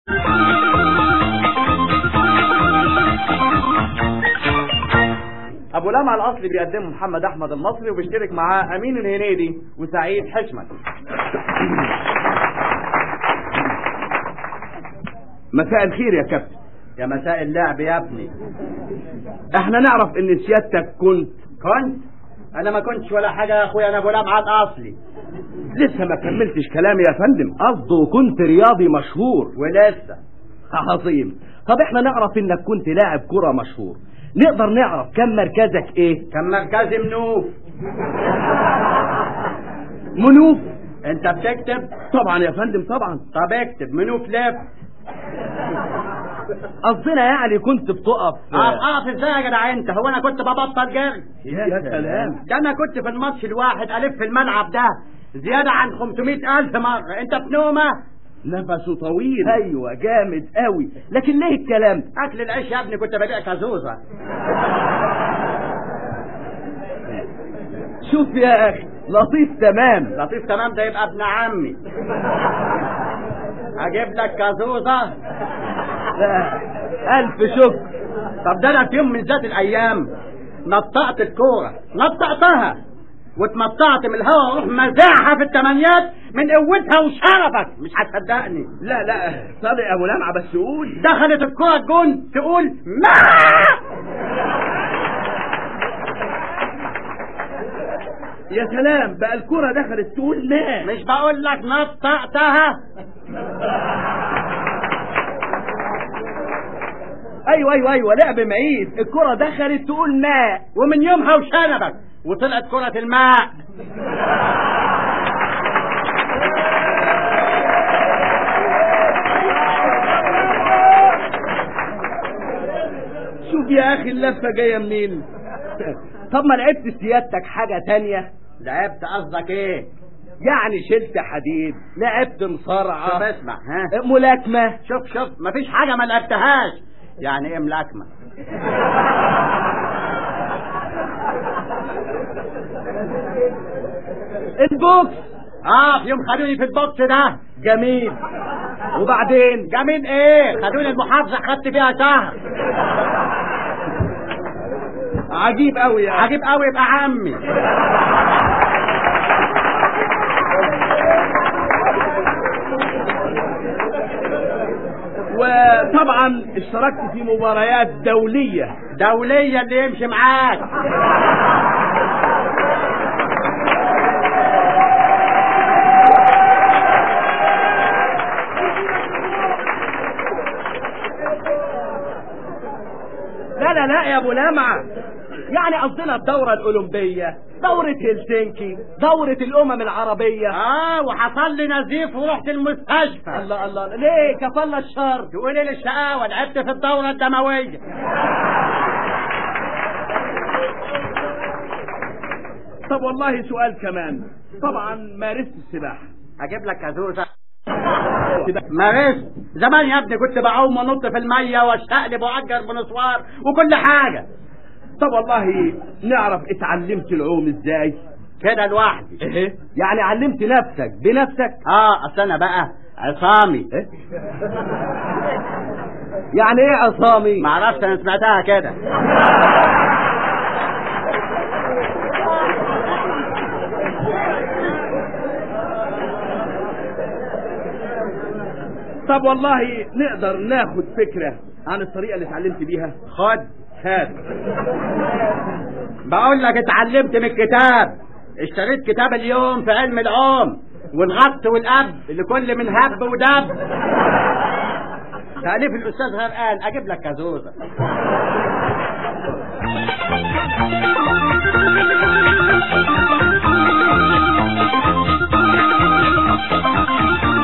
ابو لمعة الاصلي بيقدمه محمد احمد المصري وبيشترك معاه امين الهنيدي وسعيد حشمت مساء الخير يا كابتن يا مساء اللعب يا ابني احنا نعرف ان سيادتك كنت كنت انا ما كنتش ولا حاجه يا اخويا انا ابو لمعة الاصلي لسه ما كملتش كلامي يا فندم قصده كنت رياضي مشهور ولسه عظيم طب احنا نعرف انك كنت لاعب كرة مشهور نقدر نعرف كم مركزك ايه كان مركزي منوف منوف انت بتكتب طبعا يا فندم طبعا طب اكتب منوف لف قصدنا يعني كنت بتقف اقف اقف ازاي يا جدع انت هو انا كنت ببطل جري يا سلام ده انا كنت في الماتش الواحد الف في الملعب ده زيادة عن 500 ألف مرة أنت في نومة نفسه طويل ايوه جامد قوي لكن ليه الكلام أكل العيش يا ابني كنت ببيع كازوزة شوف يا اخي لطيف تمام لطيف تمام ده يبقى ابن عمي أجيب لك كازوزة لا الف شكر طب ده أنا في يوم من ذات الأيام نطقت الكورة نطقتها واتمطعت من الهواء واروح مزاحها في التمانيات من قوتها وشرفك مش هتصدقني لا لا صادق يا ابو لمعه بس قول دخلت الكرة الجون تقول ما يا سلام بقى الكرة دخلت تقول ما مش بقول لك نطقتها ايوه ايوه ايوه لعب معيد الكرة دخلت تقول ما ومن يومها وشنبك وطلعت كرة الماء شوف يا اخي اللفة جاية منين طب ما لعبت سيادتك حاجة تانية لعبت قصدك ايه يعني شلت حديد لعبت مصارعة شوف اسمع ها ملاكمة شوف شوف مفيش حاجة ما لعبتهاش يعني ايه ملاكمة البوكس اه في يوم خدوني في البوكس ده جميل وبعدين جميل ايه خدوني المحافظة خدت فيها شهر عجيب قوي يا عجيب قوي يبقى عمي وطبعا اشتركت في مباريات دولية دولية اللي يمشي معاك لا لا لا يا ابو لمعة يعني قصدنا الدورة الأولمبية دورة هلسنكي دورة الأمم العربية اه وحصل لي نزيف ورحت المستشفى الله الله ليه كفلنا الشر تقول ايه للشقاوة لعبت في الدورة الدموية طب والله سؤال كمان طبعا مارست السباحة اجيب لك كازوزة مارست زمان يا ابني كنت بعوم ونط في المية واشتقلب واجر بنصوار وكل حاجة طب والله نعرف اتعلمت العوم ازاي كده لوحدي ايه يعني علمت نفسك بنفسك اه اصل انا بقى عصامي إيه؟ يعني ايه عصامي معرفش انا سمعتها كده طب والله نقدر ناخد فكرة عن الطريقة اللي اتعلمت بيها خد هات بقول لك اتعلمت من الكتاب اشتريت كتاب اليوم في علم العوم والغط والاب لكل من هب ودب تأليف الأستاذ غرقان أجيب لك كازوزة